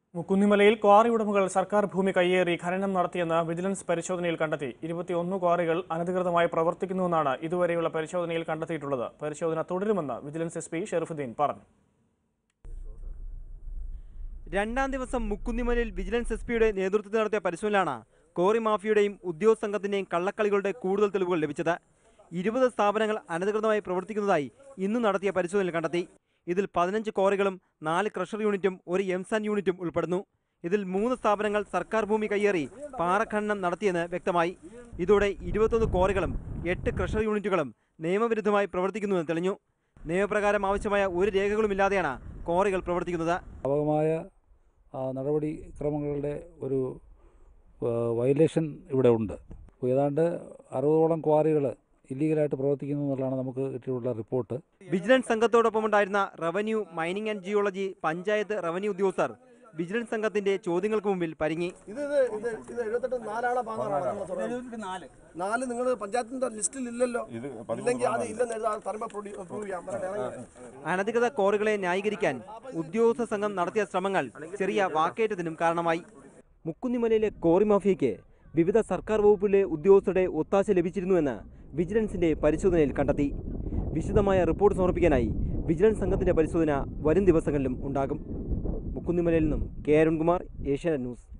മുക്കുന്നിമലയിൽ quarry ഉടമകൾ സർക്കാർ ഭൂമി കയ്യേറി ഖനനം നടത്തിയെന്ന് വിജിലൻസ് പരിശോധനയിൽ കണ്ടെത്തി ഇരുപത്തിയൊന്ന് ക്വാറികൾ അനധികൃതമായി പ്രവർത്തിക്കുന്നുവെന്നാണ് ഇതുവരെയുള്ള പരിശോധനയിൽ കണ്ടെത്തിയിട്ടുള്ളത് പരിശോധന തുടരുമെന്ന് വിജിലൻസ് എസ് പി ഷെറിഫുദ്ദീൻ പറഞ്ഞു രണ്ടാം ദിവസം മുക്കുന്നിമലയിൽ വിജിലൻസ് എസ് പിയുടെ നേതൃത്വത്തിൽ നടത്തിയ പരിശോധനയിലാണ് കോറി മാഫിയുടെയും ഉദ്യോഗ സംഘത്തിന്റെയും കള്ളക്കളികളുടെ കൂടുതൽ തെളിവുകൾ ലഭിച്ചത് ഇരുപത് സ്ഥാപനങ്ങൾ അനധികൃതമായി പ്രവർത്തിക്കുന്നതായി ഇന്ന് നടത്തിയ പരിശോധനയിൽ കണ്ടെത്തി ഇതിൽ പതിനഞ്ച് കോറികളും നാല് ക്രഷർ യൂണിറ്റും ഒരു എംസാൻ യൂണിറ്റും ഉൾപ്പെടുന്നു ഇതിൽ മൂന്ന് സ്ഥാപനങ്ങൾ സർക്കാർ ഭൂമി കയ്യേറി പാറഖനനം നടത്തിയെന്ന് വ്യക്തമായി ഇതോടെ ഇരുപത്തൊന്ന് കോറികളും എട്ട് ക്രഷർ യൂണിറ്റുകളും നിയമവിരുദ്ധമായി പ്രവർത്തിക്കുന്നുവെന്ന് തെളിഞ്ഞു നിയമപ്രകാരം ആവശ്യമായ ഒരു രേഖകളുമില്ലാതെയാണ് കോറികൾ പ്രവർത്തിക്കുന്നത് വ്യാപകമായ ആ, നടപടിക്രമങ്ങളുടെ ഒരു ആ, വയലേഷൻ ഇവിടെ ഉണ്ട് അപ്പോൾ ഏതാണ്ട് അറുപതോളം ക്വാറികൾ ഇല്ലീഗലായിട്ട് പ്രവർത്തിക്കുന്നു എന്നുള്ളതാണ് നമുക്ക് കിട്ടിയിട്ടുള്ള റിപ്പോർട്ട് വിജിലൻസ് സംഘത്തോടൊപ്പമുണ്ടായിരുന്ന revenue mining and geology panchayat revenue ഉദ്യോഗസ്ഥർ വിജിലൻസ് സംഘത്തിന്റെ ചോദ്യങ്ങൾക്ക് മുമ്പിൽ പരിങ്ങി ഇത് ഇത് ഇത് ഇത് എഴുപത്തെട്ട് നാലാളെ ഭാഗമാണ് നാല് നിങ്ങൾ പഞ്ചായത്തിന്റെ ലിസ്റ്റിൽ ഇല്ലല്ലോ ഇല്ലെങ്കിൽ അത് ഇല്ലെന്ന് എഴുതാൻ തരുമ്പോ പ്രൂവ് ചെയ്യാം പറഞ്ഞിട്ട് ഇറങ്ങി. അനധികൃത കോറികളെ ന്യായീകരിക്കാൻ ഉദ്യോഗസ്ഥ സംഘം നടത്തിയ ശ്രമങ്ങൾ ചെറിയ വാക്കേറ്റത്തിനും കാരണമായി മുക്കുന്നിമലയിലെ കോറി മാഫിയയ്ക്ക് വിവിധ സർക്കാർ വകുപ്പിലെ ഉദ്യോഗസ്ഥരുടെ ഒത്താശ ലഭിച്ചിരുന്നുവെന്ന് വിജിലൻസിന്റെ പരിശോധനയിൽ കണ്ടെത്തി വിശദമായ റിപ്പോർട്ട് സമർപ്പിക്കാനായി വിജിലൻസ് സംഘത്തിന്റെ പരിശോധന വരും ദിവസങ്ങളിലും ഉണ്ടാകും മുക്കുന്നിമലയിൽ നിന്നും കെ അരുൺകുമാർ ഏഷ്യാനെറ്റ് ന്യൂസ്